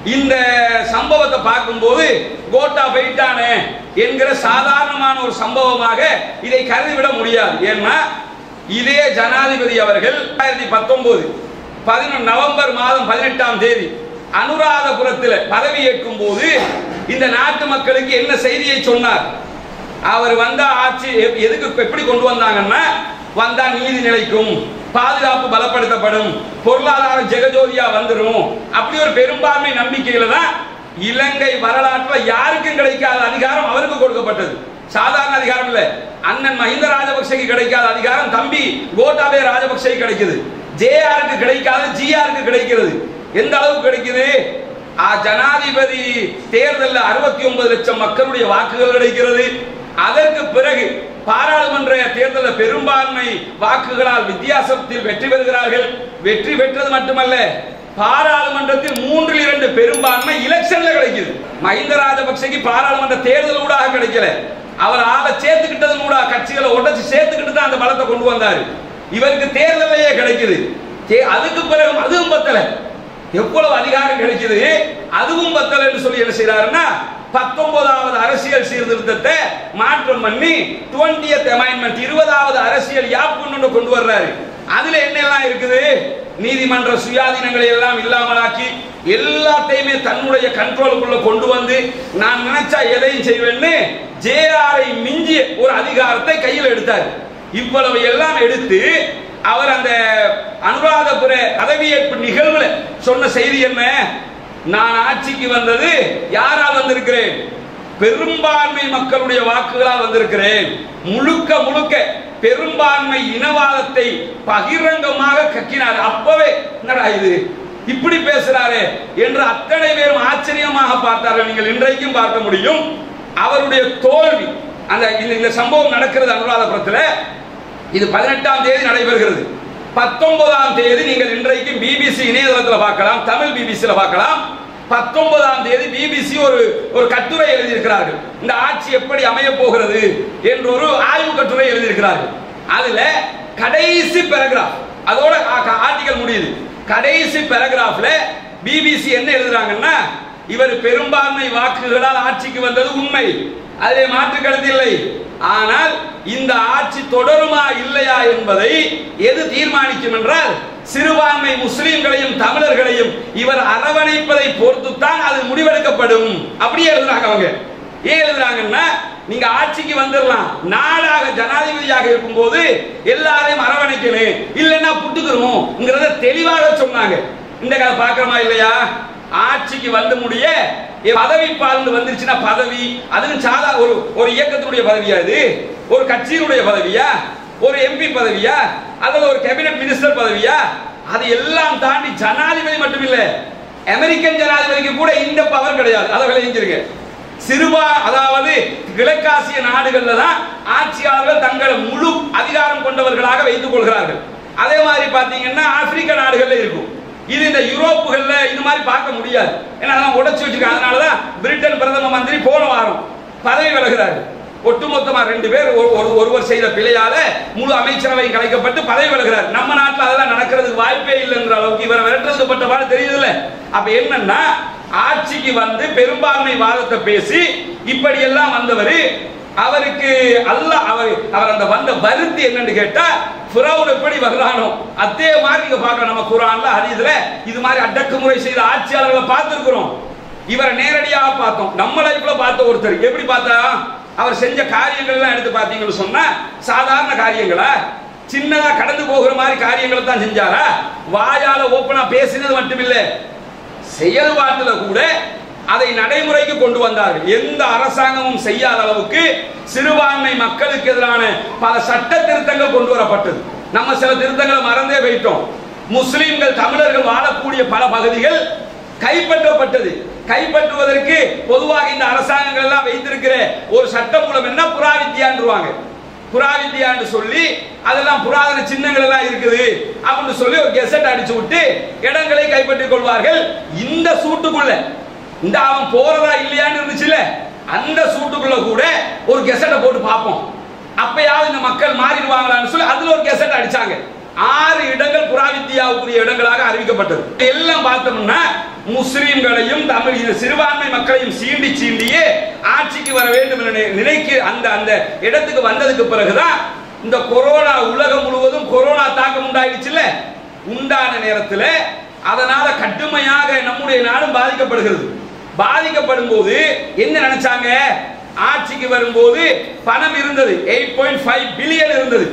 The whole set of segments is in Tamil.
இந்த சம்பவத்தை பார்க்கும்போது கோட்டா போயிட்டானே என்கிற சாதாரணமான ஒரு சம்பவமாக இதை கருதிவிட முடியாது ஏன்னா இதே ஜனாதிபதி அவர்கள் ரெண்டாயிரத்தி பத்தொன்பது பதினொன்று நவம்பர் மாதம் பதினெட்டாம் தேதி அனுராதபுரத்தில் பதவி ஏற்கும் போது இந்த நாட்டு மக்களுக்கு என்ன செய்தியை சொன்னார் அவர் வந்த ஆட்சி எ- எதுக்கு எப்படி கொண்டு வந்தாங்கன்னா வந்தா நீதி நிலைக்கும் பாதுகாப்பு பலப்படுத்தப்படும் பொருளாதாரம் ஜெகஜோதியா வந்துரும் அப்படி ஒரு பெரும்பான்மை நம்பிக்கையில தான் இலங்கை வரலாற்றில் யாருக்கும் கிடைக்காத அதிகாரம் அவருக்கு கொடுக்கப்பட்டது சாதாரண அதிகாரம் இல்ல அண்ணன் மஹிந்த ராஜபக்சேக்கு கிடைக்காத அதிகாரம் தம்பி கோட்டாபே ராஜபக்சேக்கு கிடைக்குது ஜேஆருக்கு கிடைக்காத ஜிஆருக்கு கிடைக்கிறது எந்த அளவுக்கு கிடைக்குது ஆ, ஜனாதிபதி தேர்தலில் அறுபத்தி ஒன்பது லட்சம் மக்களுடைய வாக்குகள் கிடைக்கிறது அதற்கு பிறகு பாராளுமன்ற தேர்தலில் பெரும்பான்மை வாக்குகளால் வித்தியாசத்தில் வெற்றி பெறுகிறார்கள் வெற்றி பெற்றது மட்டுமல்ல பாராளுமன்றத்தில் மூன்றில் இரண்டு பெரும்பான்மை எலெக்ஷன்ல கிடைக்குது மஹிந்த ராஜபக்சேக்கு பாராளுமன்ற தேர்தல் ஊடாக கிடைக்கல அவர் ஆளை சேர்த்துக்கிட்டது கூட கட்சிகளை உடைச்சு சேர்த்துக்கிட்டு தான் அந்த பலத்தை கொண்டு வந்தாரு இவருக்கு தேர்தலையே கிடைக்குது தே- அதுக்கு பிறகு அதுவும் பத்தல எவ்வளவு அதிகாரம் கிடைக்குது அதுவும் பத்தல என்று சொல்லி என்ன செய்யறாருன்னா பத்தொன்பதாவது அரசியல் சீர்திருத்தத்தை மாற்றம் பண்ணி டுவெண்டியத் அமைன்மெண்ட் இருபதாவது அரசியல் யாப்புன்னு கொண்டு வர்றாரு அதுல என்னெல்லாம் இருக்குது நீதிமன்ற சுயாதீனங்களை எல்லாம் இல்லாமலாக்கி எல்லாத்தையுமே தன்னுடைய கண்ட்ரோலுக்குள்ள கொண்டு வந்து நான் நினைச்சா எதையும் செய்வேன்னு ஜேஆரை மிஞ்சிய ஒரு அதிகாரத்தை கையில் எடுத்தார் இவ்வளவு எல்லாம் எடுத்து அவர் அந்த அனுராதபுர பதவியேற்பு நிகழ்வுல சொன்ன செய்தி என்ன நான் ஆட்சிக்கு வந்தது யாரால் வந்திருக்கிறேன் பெரும்பான்மை மக்களுடைய வாக்குகளால் வந்திருக்கிறேன் முழுக்க முழுக்க பெரும்பான்மை இனவாதத்தை பகிரங்கமாக கக்கினார் அப்பவே என்னடா இது இப்படி பேசுறாரே என்று அத்தனை பேரும் ஆச்சரியமாக பார்த்தார்கள் நீங்கள் இன்றைக்கும் பார்க்க முடியும் அவருடைய தோல்வி அந்த இந்த- இந்த சம்பவம் நடக்கிறது அனுராதபுரத்தில் இது பதினெட்டாம் தேதி நடைபெறுகிறது பத்தொன்பதாம் தேதி நீங்கள் இன்றைக்கு பிபிசி இணையதளத்தில் பார்க்கலாம் தமிழ் பிபிசியில் பார்க்கலாம் பத்தொன்பதாம் தேதி பிபிசி ஒரு ஒரு கட்டுரை எழுதியிருக்கிறார்கள் இந்த ஆட்சி எப்படி அமைய போகிறது என்று ஒரு ஆய்வு கட்டுரை எழுதியிருக்கிறார்கள் அதுல கடைசி பேராகிராஃப் அதோட ஆர்டிகல் முடியுது கடைசி பேராகிராஃப்ல பிபிசி என்ன எழுதுறாங்கன்னா இவர் பெரும்பான்மை வாக்குகளால் ஆட்சிக்கு வந்தது உண்மை அதிலே மாற்று கருத்து இல்லை ஆனால் இந்த ஆட்சி தொடருமா இல்லையா என்பதை எது தீர்மானிக்கும் என்றால் சிறுபான்மை முஸ்லிம்களையும் தமிழர்களையும் இவர் அரவணைப்பதை பொறுத்துத்தான் அது முடிவெடுக்கப்படும் அப்படியே எழுதுறாங்க அவங்க ஏன் எழுதுறாங்கன்னா நீங்க ஆட்சிக்கு வந்துடலாம் நாடாக ஜனாதிபதியாக இருக்கும்போது எல்லாரையும் அரவணைக்கணும் இல்லைன்னா புட்டுக்கிறோம்ங்கிறத தெளிவாக சொன்னாங்க இந்த கதை பார்க்கறோமா இல்லையா ஆட்சிக்கு வந்து முடிய எ- பதவி பால்னு வந்துருச்சுன்னா பதவி அதுவும் சாதா ஒரு ஒரு இயக்கத்தினுடைய பதவியா இது ஒரு கட்சியினுடைய பதவியா ஒரு எம்பி பதவியா அல்லது ஒரு கேபினட் மினிஸ்டர் பதவியா அது எல்லாம் தாண்டி ஜனாதிபதி மட்டும் இல்ல அமெரிக்கன் ஜனாதிபதிக்கு கூட இந்த பவர் கிடையாது அதை விளைஞ்சிருக்க சிறுபா அதாவது கிழக்காசிய நாடுகள்ல தான் ஆட்சியாளர்கள் தங்களை முழு அதிகாரம் கொண்டவர்களாக வைத்துக் கொள்கிறார்கள் அதே மாதிரி பாத்தீங்கன்னா ஆப்பிரிக்க நாடுகள்ல இருக்கும் இது இந்த யூரோப்புகள்ல இந்த மாதிரி பார்க்க முடியாது ஏன்னா அதெல்லாம் உடைச்சு வச்சிருக்காங்க அதனாலதான் பிரிட்டன் பிரதம மந்திரி போன வாரம் பதவி விலகிறாரு ஒட்டுமொத்தமா ரெண்டு பேர் ஒரு ஒரு- ஒருவர் செய்த பிழையால முழு அமைச்சரவை கலைக்கப்பட்டு பதவி விலகிறார் நம்ம நாட்டுல அதெல்லாம் நடக்கிறதுக்கு வாய்ப்பே இல்லைங்கிற அளவுக்கு இவரை விரட்டுறது பட்ட மாதிரி தெரியுதுல்ல அப்ப என்னன்னா ஆட்சிக்கு வந்து பெரும்பான்மை வாதத்தை பேசி இப்படி எல்லாம் வந்தவர் அவருக்கு அல்லாஹ் அவர் அவர் அந்த வந்த வருத்தி என்னன்னு கேட்டா ஃபிரௌன் எப்படி வர்றானோ அதே மாதிரி நீங்க பார்க்கலாம் நம்ம குர்ஆன்ல ஹதீஸ்ல இது மாதிரி அடக்குமுறை செய்த ஆட்சியாளர்களை பார்த்திருக்கிறோம் இவரை நேரடியாக பார்த்தோம் நம்ம லைஃப்ல பார்த்த ஒருத்தர் எப்படி பார்த்தா அவர் செஞ்ச காரியங்கள் எல்லாம் எடுத்து பார்த்தீங்கன்னு சொன்னா சாதாரண காரியங்களா சின்னதா கடந்து போகிற மாதிரி காரியங்களை தான் செஞ்சாரா வாயால ஓப்பனா பேசினது மட்டுமில்லை செயல்பாட்டுல கூட அதை நடைமுறைக்கு கொண்டு வந்தார்கள் எந்த அரசாங்கமும் செய்யாத அளவுக்கு சிறுபான்மை மக்களுக்கு எதிரான பல சட்ட திருத்தங்கள் கொண்டு வரப்பட்டது நம்ம சில திருத்தங்களை மறந்தே போயிட்டோம் முஸ்லிம்கள் தமிழர்கள் வாழக்கூடிய பல பகுதிகள் கைப்பற்றப்பட்டது கைப்பற்றுவதற்கு பொதுவாக இந்த அரசாங்கங்கள் எல்லாம் வைத்திருக்கிற ஒரு சட்டம் மூலம் என்ன புறாவித்யான்றுவாங்க புறாவித்யான்னு சொல்லி அதெல்லாம் புராதன சின்னங்கள் எல்லாம் இருக்குது அப்படின்னு சொல்லி ஒரு கெசட் அடிச்சு விட்டு இடங்களை கைப்பற்றிக் கொள்வார்கள் இந்த சூட்டுக்குள்ள இந்த அவன் போறதா இல்லையான்னு இருந்துச்சுல அந்த சூட்டுக்குள்ள கூட ஒரு கெசட்டை போட்டு பார்ப்போம் அப்பயாவது இந்த மக்கள் மாறிடுவாங்களான்னு சொல்லி அதுல ஒரு கெசட் அடிச்சாங்க ஆறு இடங்கள் புறாவித்யாவுக்குரிய இடங்களாக அறிவிக்கப்பட்டது எல்லாம் பார்த்தோம்னா முஸ்லிம்களையும் தமிழ் இந்த சிறுபான்மை மக்களையும் சீண்டி சீண்டியே ஆட்சிக்கு வர வேண்டும் என நினை- நினைக்க அந்த அந்த இடத்துக்கு வந்ததுக்கு பிறகுதான் இந்த கொரோனா உலகம் முழுவதும் கொரோனா தாக்கம் உண்டாயிடுச்சுல்ல உண்டான நேரத்தில் அதனால கடுமையாக நம்முடைய நாடும் பாதிக்கப்படுகிறது பாதிக்கப்படும் போது என்ன நினைச்சாங்க ஆட்சிக்கு வரும்போது பணம் இருந்தது எயிட் பாயிண்ட் ஃபைவ் பில்லியன் இருந்தது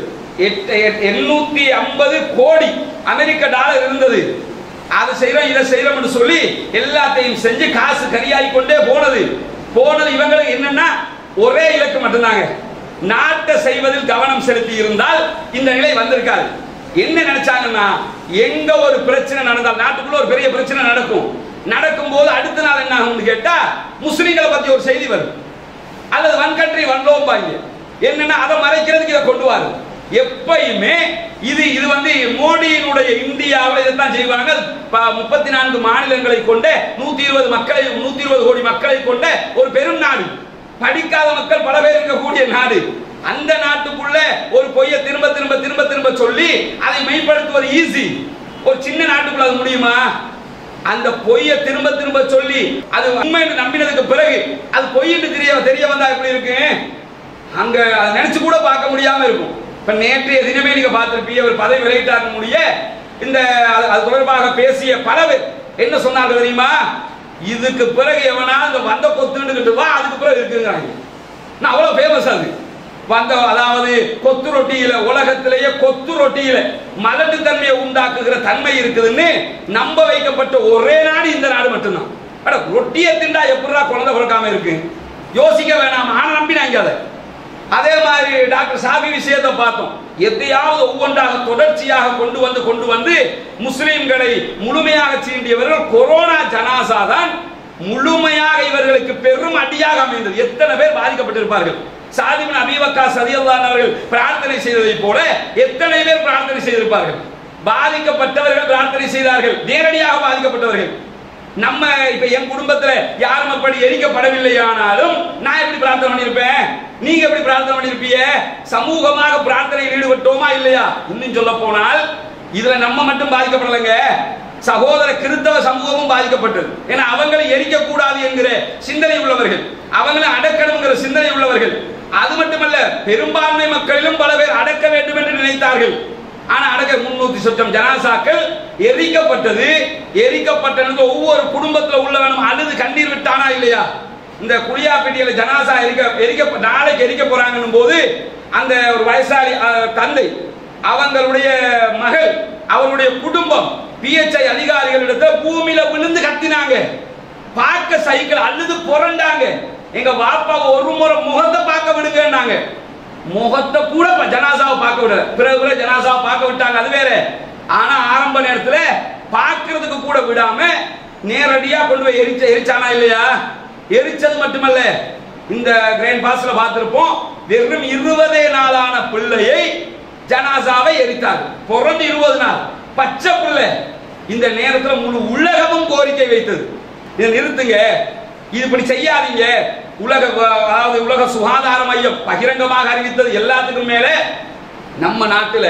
எண்ணூத்தி ஐம்பது கோடி அமெரிக்க டாலர் இருந்தது அது செய்யறோம் இதை செய்யறோம்னு சொல்லி எல்லாத்தையும் செஞ்சு காசு கரியாகி கொண்டே போனது போனது இவங்களுக்கு என்னன்னா ஒரே இலக்கு மட்டும்தாங்க நாட்டை செய்வதில் கவனம் செலுத்தி இருந்தால் இந்த நிலை வந்திருக்காது என்ன நினைச்சாங்கன்னா எங்க ஒரு பிரச்சனை நடந்தால் நாட்டுக்குள்ள ஒரு பெரிய பிரச்சனை நடக்கும் நடக்கும் போது அடுத்த நாள் என்ன ஆகும்னு கேட்டா முஸ்லிம்களை பத்தி ஒரு செய்தி வரும் அல்லது வன் கண்ட்ரி வன் லோம்பாங்க என்னன்னா அதை மறைக்கிறதுக்கு இதை கொண்டு வாரு எப்பயுமே இது இது வந்து மோடியினுடைய இந்தியாவில் இதைத்தான் செய்வாங்க முப்பத்தி நான்கு மாநிலங்களை கொண்ட நூத்தி இருபது மக்களை நூத்தி இருபது கோடி மக்களை கொண்ட ஒரு பெரும் நாடு படிக்காத மக்கள் பல பேர் இருக்கக்கூடிய நாடு அந்த நாட்டுக்குள்ள ஒரு பொய்யை திரும்ப திரும்ப திரும்ப திரும்ப சொல்லி அதை மெய்ப்படுத்துவது ஈஸி ஒரு சின்ன நாட்டுக்குள்ள அது முடியுமா அந்த பொய்யை திரும்ப திரும்ப சொல்லி அது உண்மை என்று நம்பினதுக்கு பிறகு அது பொய் என்று தெரிய தெரிய வந்தா எப்படி இருக்கு அங்க அதை நினைச்சு கூட பார்க்க முடியாம இருக்கும் இப்ப நேற்றைய தினமே நீங்க பார்த்திருப்பீங்க ஒரு பதவி விலகிட்டாங்க முடிய இந்த அது அது தொடர்பாக பேசிய பல பேர் என்ன சொன்னாங்க தெரியுமா இதுக்கு பிறகு எவனா இந்த வந்த கொத்துன்னு வா அதுக்கு பிறகு இருக்குங்கிறாங்க நான் அவ்வளவு ஃபேமஸ் அது வந்த அதாவது கொத்து ரொட்டியில உலகத்திலேயே கொத்து ரொட்டியில மலட்டு தன்மையை உண்டாக்குகிற தன்மை இருக்குதுன்னு நம்ப வைக்கப்பட்ட ஒரே நாடு இந்த நாடு மட்டும்தான் அட ரொட்டியை திண்டா எப்படிடா குழந்தை பிறக்காம இருக்கு யோசிக்க வேணாம் ஆனா நம்பினாங்க அதை அதே மாதிரி டாக்டர் சாபி விஷயத்தை பார்த்தோம் எதையாவது ஒவ்வொன்றாக தொடர்ச்சியாக கொண்டு வந்து கொண்டு வந்து முஸ்லிம்களை முழுமையாக சீண்டியவர்கள் கொரோனா ஜனாசா தான் முழுமையாக இவர்களுக்கு பெரும் அடியாக அமைந்தது எத்தனை பேர் பாதிக்கப்பட்டிருப்பார்கள் சாதிபின் அபிவக்கா சதியல்லான் அவர்கள் பிரார்த்தனை செய்ததைப் போல எத்தனை பேர் பிரார்த்தனை செய்திருப்பார்கள் பாதிக்கப்பட்டவர்கள் பிரார்த்தனை செய்தார்கள் நேரடியாக பாதிக்கப்பட்டவர்கள் நம்ம இப்ப என் குடும்பத்துல யாரும் அப்படி எரிக்கப்படவில்லை ஆனாலும் நான் எப்படி பிரார்த்தனை பண்ணிருப்பேன் நீங்க எப்படி பிரார்த்தனை பண்ணிருப்பீங்க சமூகமாக பிரார்த்தனையில் ஈடுபட்டோமா இல்லையா இன்னும் சொல்ல போனால் இதுல நம்ம மட்டும் பாதிக்கப்படலைங்க சகோதர கிறிஸ்தவ சமூகமும் பாதிக்கப்பட்டது ஏன்னா அவங்களை எரிக்க கூடாது என்கிற சிந்தனை உள்ளவர்கள் அவங்களை அடக்கணுங்கிற சிந்தனை உள்ளவர்கள் அது மட்டுமல்ல பெரும்பான்மை மக்களிலும் பல பேர் அடக்க வேண்டும் என்று நினைத்தார்கள் ஆனா அடக்க முன்னூத்தி சொச்சம் ஜனாசாக்கள் எரிக்கப்பட்டது எரிக்கப்பட்டது ஒவ்வொரு குடும்பத்துல உள்ளவனும் அழுது கண்ணீர் விட்டானா இல்லையா இந்த குளியாப்பேட்டியில ஜனாசா எரிக்க எரிக்க நாளைக்கு எரிக்க போறாங்கன்னும் போது அந்த ஒரு வயசாளி அஹ், தந்தை அவங்களுடைய மகள் அவருடைய குடும்பம் பிஎச்ஐ அதிகாரிகளிடத்துல பூமியில விழுந்து கத்தினாங்க பார்க்க சைக்கிள் அழுது புரண்டாங்க எங்க வாப்பா ஒரு முறை முகத்தை பார்க்க விடுங்கன்னாங்க முகத்தை கூட ப- ஜனாசாவை பார்க்க விடல பிறகு கூட ஜனாசாவை பார்க்க விட்டாங்க அது வேற ஆனா ஆரம்ப நேரத்துல பார்க்கிறதுக்கு கூட விடாம நேரடியா கொண்டு போய் எரிச்ச எரிச்சானா இல்லையா எரிச்சது மட்டுமல்ல இந்த கிரைண்ட் பாஸ்ல பார்த்திருப்போம் வெறும் இருபதே நாளான பிள்ளையை ஜனாசாவை எரித்தார் பிறந்து இருபது நாள் பச்சை பிள்ளை இந்த நேரத்துல முழு உலகமும் கோரிக்கை வைத்தது இதை நிறுத்துங்க இது இப்படி செய்யாதீங்க உலக அதாவது உலக சுகாதார மையம் பகிரங்கமாக அறிவித்தது எல்லாத்துக்கும் மேல நம்ம நாட்டுல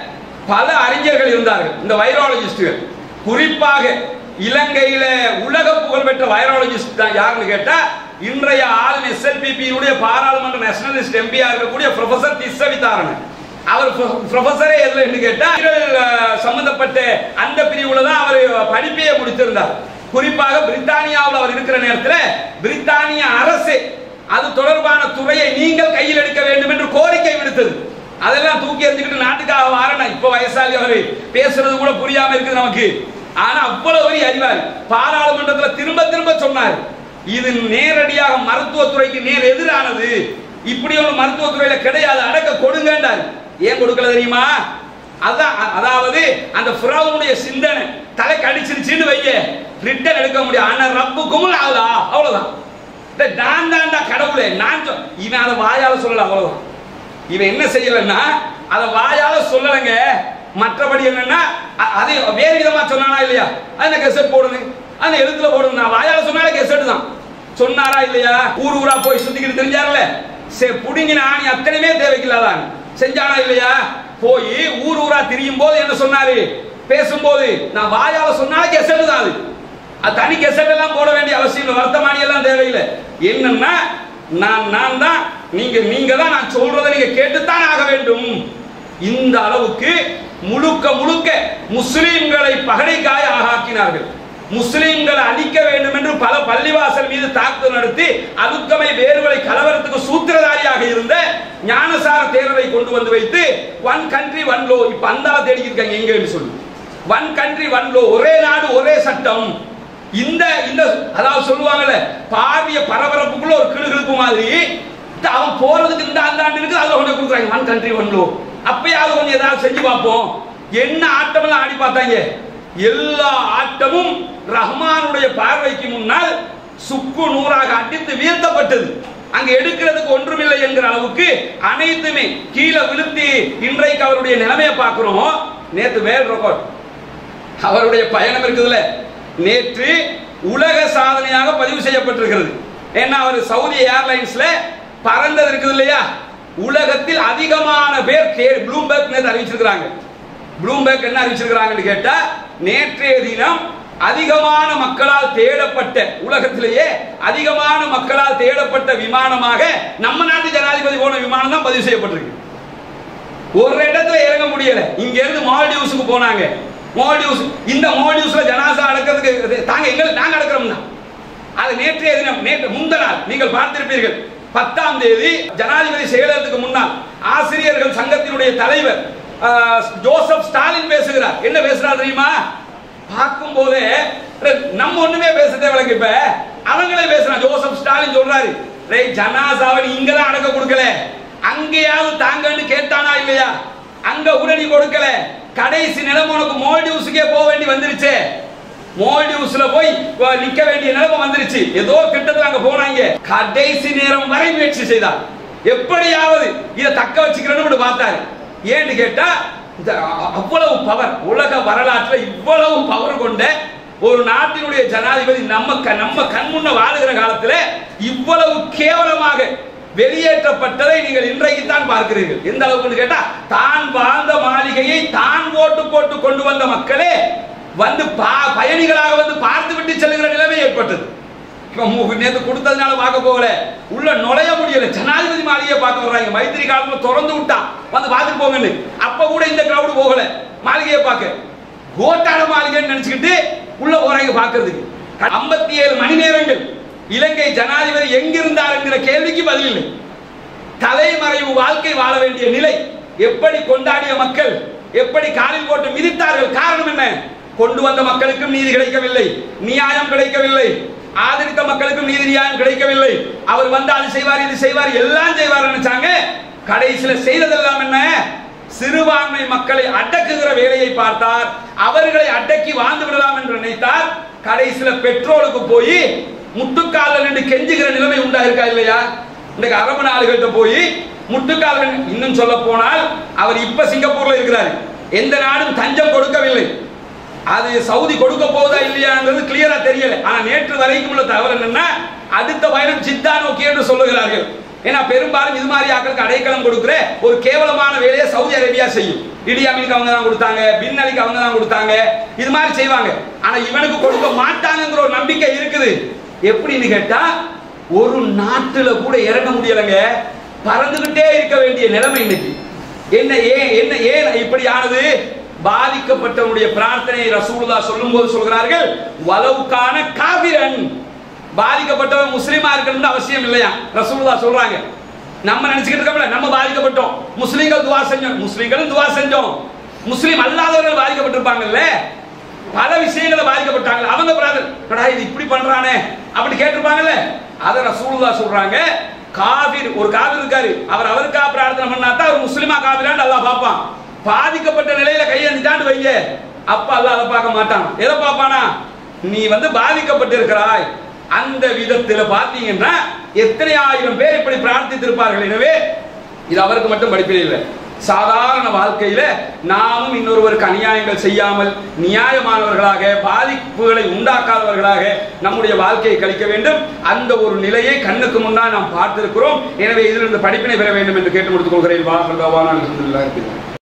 பல அறிஞர்கள் இருந்தார்கள் இந்த வைராலஜிஸ்டுகள் குறிப்பாக இலங்கையில உலக புகழ்பெற்ற வைராலஜிஸ்ட் தான் யாருன்னு கேட்டா இன்றைய ஆளுநர் எஸ்எல்பிபியுடைய பாராளுமன்ற நேஷனலிஸ்ட் எம்பியா இருக்கக்கூடிய ப்ரொஃபசர் திஸ்ஸவிதாரணன் அவர் ப்ரொஃபஸரே எதுல கேட்டா உயிரியல், அஹ், சம்பந்தப்பட்ட அந்த பிரிவுல தான் அவர் படிப்பையே முடித்திருந்தார் குறிப்பாக பிரித்தானியாவில் அவர் இருக்கிற நேரத்தில் பிரித்தானிய அரசு அது தொடர்பான துறையை நீங்கள் கையில் எடுக்க வேண்டும் என்று கோரிக்கை விடுத்தது அதெல்லாம் தூக்கி எறிஞ்சுக்கிட்டு நாட்டுக்காக வாரணும் இப்ப வயசாளி அவர் பேசுறது கூட புரியாம இருக்குது நமக்கு ஆனா அவ்வளவு பெரிய அறிவாளி பாராளுமன்றத்துல திரும்ப திரும்ப சொன்னார் இது நேரடியாக மருத்துவத்துறைக்கு நேர் எதிரானது இப்படி ஒரு மருத்துவத்துறையில கிடையாது அடக்க கொடுங்கன்றார் ஏன் கொடுக்கல தெரியுமா அதான் அ- அதாவது அந்த ஃபிரௌனுடைய சிந்தனை தலை கடிச்சிருச்சுன்னு வைய ரிட்டன் எடுக்க முடியாது ஆனா ரப்புக்கும் ஆகுதா அவ்வளவுதான் இந்த நான் தான்டா கடவுளே நான் சொ- இவன் அதை வாயால சொல்லல அவ்வளவுதான் இவன் என்ன செய்யலன்னா அதை வாயால சொல்லலைங்க மற்றபடி என்னன்னா அ- அதை வேறு விதமா சொன்னானா இல்லையா அந்த கெசட் போடுது அந்த எழுத்துல போடுது நான் வாயால சொன்னாலே கெசட் தான் சொன்னாரா இல்லையா ஊர் ஊரா போய் சுத்திக்கிட்டு தெரிஞ்சார்ல சே புடுங்கின ஆணி அத்தனையுமே தேவைக்கில்லாதான் செஞ்சானா இல்லையா போய் ஊர் ஊரா திரியும் போது என்ன சொன்னாரு பேசும்போது நான் வாயால சொன்னாலே கெசட் தான் அது அது தனி கெசட் எல்லாம் போட வேண்டிய அவசியம் இல்லை வர்த்தமானி எல்லாம் தேவையில்லை என்னன்னா நான் நான் தான் நீங்க நீங்க தான் நான் சொல்றதை நீங்க கேட்டுத்தான் ஆக வேண்டும் இந்த அளவுக்கு முழுக்க முழுக்க முஸ்லிம்களை பகடைக்காய ஆகாக்கினார்கள் முஸ்லிம்களை அழிக்க வேண்டும் என்று பல பள்ளிவாசல் மீது தாக்குதல் நடத்தி அலுக்கமை வேறுகளை கலவரத்துக்கு சூத்திரதாரியாக இருந்த ஞானசார தேரரை கொண்டு வந்து வைத்து ஒன் கண்ட்ரி ஒன் லோ இப்ப அந்த தேடி இருக்காங்க எங்க சொல்லு ஒன் கண்ட்ரி ஒன் லோ ஒரே நாடு ஒரே சட்டம் இந்த இந்த அதாவது சொல்லுவாங்கல்ல பாரிய பரபரப்புக்குள்ள ஒரு கிளுகிழுப்பு மாதிரி இந்த அவன் போறதுக்கு இந்த அந்த ஆண்டு இருக்குது அதுல கொண்டு கொடுக்குறாங்க ஒன் கண்ட்ரி ஒன் லோ அப்பயாவது கொஞ்சம் ஏதாவது செஞ்சு பார்ப்போம் என்ன ஆட்டமெல்லாம் ஆடி பார்த்தாங்க எல்லா ஆட்டமும் ரஹ்மானுடைய பார்வைக்கு முன்னால் சுக்கு நூறாக அடித்து வீழ்த்தப்பட்டது அங்க எடுக்கிறதுக்கு ஒன்றுமில்லை என்கிற அளவுக்கு அனைத்துமே கீழே விழுத்தி இன்றைக்கு அவருடைய நிலைமையை பார்க்கிறோம் நேத்து வேல் ரெக்கார்ட் அவருடைய பயணம் இருக்குதுல்ல நேற்று உலக சாதனையாக பதிவு செய்யப்பட்டிருக்கிறது ஏன்னா அவர் சவுதி ஏர்லைன்ஸ்ல பறந்தது இருக்குது இல்லையா உலகத்தில் அதிகமான பேர் கே- ப்ளூம்பர்க் நேற்று அறிவிச்சிருக்கிறாங்க ப்ளூம்பர்க் என்ன அறிவிச்சிருக்கிறாங்கன்னு கேட்டா நேற்றைய தினம் அதிகமான மக்களால் தேடப்பட்ட உலகத்திலேயே அதிகமான மக்களால் தேடப்பட்ட விமானமாக நம்ம நாட்டு ஜனாதிபதி போன விமானம் தான் பதிவு செய்யப்பட்டிருக்கு ஒரு இடத்துல இறங்க முடியல இங்க இருந்து மால்டிவ்ஸுக்கு போனாங்க மால்டிவ்ஸ் இந்த மால்டிவ்ஸ்ல ஜனாசா அடக்கிறதுக்கு தாங்க எங்க நாங்க அடக்கிறோம்னா அது நேற்றைய தினம் நேற்று முந்த நாள் நீங்கள் பார்த்திருப்பீர்கள் பத்தாம் தேதி ஜனாதிபதி செயலகத்துக்கு முன்னால் ஆசிரியர்கள் சங்கத்தினுடைய தலைவர் ஆஹ், ஜோசப் ஸ்டாலின் பேசுகிறார் என்ன பேசுறார் தெரியுமா பார்க்கும் போதே நம்ம ஒண்ணுமே பேச தேவையில்லைங்க இப்ப அவங்களே பேசுறான் ஜோசப் ஸ்டாலின் சொல்றாரு "டேய், ஜனாசாவை நீ இங்க தான் அடக்க கொடுக்கல அங்கேயாவது தாங்கன்னு கேட்டானா இல்லையா அங்க உடனே கொடுக்கல கடைசி நிலைமை உனக்கு மோல்டிவ்ஸுக்கே போக வேண்டி வந்துருச்சே மோல்டிவ்ஸ்ல போய் வ- நிக்க வேண்டிய நிலைமை வந்துருச்சு ஏதோ கிட்டத்துல அங்க போனாங்க கடைசி நேரம் வரை முயற்சி செய்தார் எப்படியாவது இதை தக்க வச்சுக்கிறேன்னு பார்த்தாரு ஏன்னு கேட்டா இந்த அ- அவ்வளவு பவர் உலக வரலாற்றுல இவ்வளவு பவர் கொண்ட ஒரு நாட்டினுடைய ஜனாதிபதி நம்ம க- நம்ம கண் முன்ன வாழுகிற காலத்துல இவ்வளவு கேவலமாக வெளியேற்றப்பட்டதை நீங்கள் இன்றைக்கு தான் பார்க்கிறீர்கள் எந்த அளவுக்கு கேட்டா தான் வாழ்ந்த மாளிகையை தான் ஓட்டு போட்டு கொண்டு வந்த மக்களே வந்து பா- பயணிகளாக வந்து பார்த்து விட்டு செல்கிற நிலைமை ஏற்பட்டது இப்ப மு- நேத்து கொடுத்ததுனால பார்க்க போகல உள்ள நுழைய முடியல ஜனாதிபதி மாளிகையை பார்க்க வர்றாங்க மைத்திரி காலத்துல திறந்து விட்டான் வந்து பார்த்துட்டு போங்கன்னு அப்ப கூட இந்த கிரௌடு போகல மாளிகையை பார்க்க கோட்டாள மாளிகைன்னு நினைச்சுக்கிட்டு உள்ள போறாங்க பார்க்கிறதுக்கு ஐம்பத்தி ஏழு மணி நேரங்கள் இலங்கை ஜனாதிபதி எங்கிருந்தார் என்கிற கேள்விக்கு பதில் இல்லை தலைமறைவு வாழ்க்கை வாழ வேண்டிய நிலை எப்படி கொண்டாடிய மக்கள் எப்படி காலில் போட்டு மிதித்தார்கள் காரணம் என்ன கொண்டு வந்த மக்களுக்கும் நீதி கிடைக்கவில்லை நியாயம் கிடைக்கவில்லை ஆதரித்த மக்களுக்கும் நீதி நியாயம் கிடைக்கவில்லை அவர் வந்து அது செய்வார் இது செய்வார் எல்லாம் செய்வார் நினைச்சாங்க கடைசியில செய்ததெல்லாம் என்ன சிறுபான்மை மக்களை அடக்குகிற வேலையை பார்த்தார் அவர்களை அடக்கி வாழ்ந்து விடலாம் என்று நினைத்தார் கடைசியில பெட்ரோலுக்கு போய் முட்டுக்கால நின்று கெஞ்சுகிற நிலைமை உண்டாயிருக்கா இல்லையா இன்னைக்கு அரபு நாடுகள்கிட்ட போய் முட்டுக்கால நின்னு- இன்னும் சொல்ல போனால் அவர் இப்ப சிங்கப்பூர்ல இருக்கிறார் எந்த நாடும் தஞ்சம் கொடுக்கவில்லை அது சவுதி கொடுக்க போகுதா இல்லையாங்கிறது கிளியரா தெரியல ஆனா நேற்று வரைக்கும் உள்ள தகவல் என்னன்னா அடுத்த பயணம் சித்தா நோக்கி என்று சொல்லுகிறார்கள் ஏன்னா பெரும்பாலும் இது மாதிரி ஆட்களுக்கு அடைக்கலம் கொடுக்கிற ஒரு கேவலமான வேலையை சவுதி அரேபியா செய்யும் இடி அமீனுக்கு அவங்க தான் கொடுத்தாங்க பின் அலிக்கு அவங்க தான் கொடுத்தாங்க இது மாதிரி செய்வாங்க ஆனா இவனுக்கு கொடுக்க மாட்டாங்கங்கிற ஒரு நம்பிக்கை இருக்குது எப்படின்னு கேட்டா ஒரு நாட்டுல கூட இறங்க முடியலங்க பறந்துகிட்டே இருக்க வேண்டிய நிலைமை இன்னைக்கு என்ன ஏன் என்ன ஏன் இப்படி ஆனது பாதிக்கப்பட்டவனுடைய பிரார்த்தனையை ரசூலுல்லா சொல்லும்போது சொல்கிறார்கள் வலவுக்கான காபிரன் பாதிக்கப்பட்டவன் முஸ்லீமா இருக்கணும்னு அவசியம் இல்லையா ரசூலுல்லா சொல்றாங்க நம்ம நினைச்சுக்கிட்டு இருக்கோம்ல நம்ம பாதிக்கப்பட்டோம் முஸ்லீம்கள் துவா செஞ்சோம் முஸ்லீம்களும் துவா செஞ்சோம் முஸ்லீம் அல்லாதவர்கள் பாதிக்கப்பட்டிருப்பாங்கல்ல பல விஷயங்களை பாதிக்கப்பட்டாங்க அவங்க பிரதர் கடா இது இப்படி பண்றானே அப்படி கேட்டிருப்பாங்கல்ல அத ரசூலுல்லா சொல்றாங்க காபிர் ஒரு காபிர் இருக்காரு அவர் அவருக்கா பிரார்த்தனை பண்ணா தான் அவர் முஸ்லிமா காபிரான்னு அல்லாஹ் பார்ப்பான் பாதிக்கப்பட்ட நிலையில கையெழுந்தாண்டு வைங்க அப்ப அல்லாஹ் அதை பார்க்க மாட்டான் எதை பார்ப்பானா நீ வந்து பாதிக்கப்பட்டிருக்கிறாய் அந்த விதத்துல பாத்தீங்கன்னா எத்தனை ஆயிரம் பேர் இப்படி பிரார்த்தித்திருப்பார்கள் எனவே இது அவருக்கு மட்டும் படிப்பில் இல்லை சாதாரண வாழ்க்கையில நாமும் இன்னொருவருக்கு அநியாயங்கள் செய்யாமல் நியாயமானவர்களாக பாதிப்புகளை உண்டாக்காதவர்களாக நம்முடைய வாழ்க்கையை கழிக்க வேண்டும் அந்த ஒரு நிலையை கண்ணுக்கு முன்னால் நாம் பார்த்திருக்கிறோம் எனவே இதிலிருந்து படிப்பினை பெற வேண்டும் என்று கேட்டு முடித்துக் கொள்கிறேன் வாஹ் அல்ஹம்துலில்லாஹி ரப்பில் ஆலமீன்.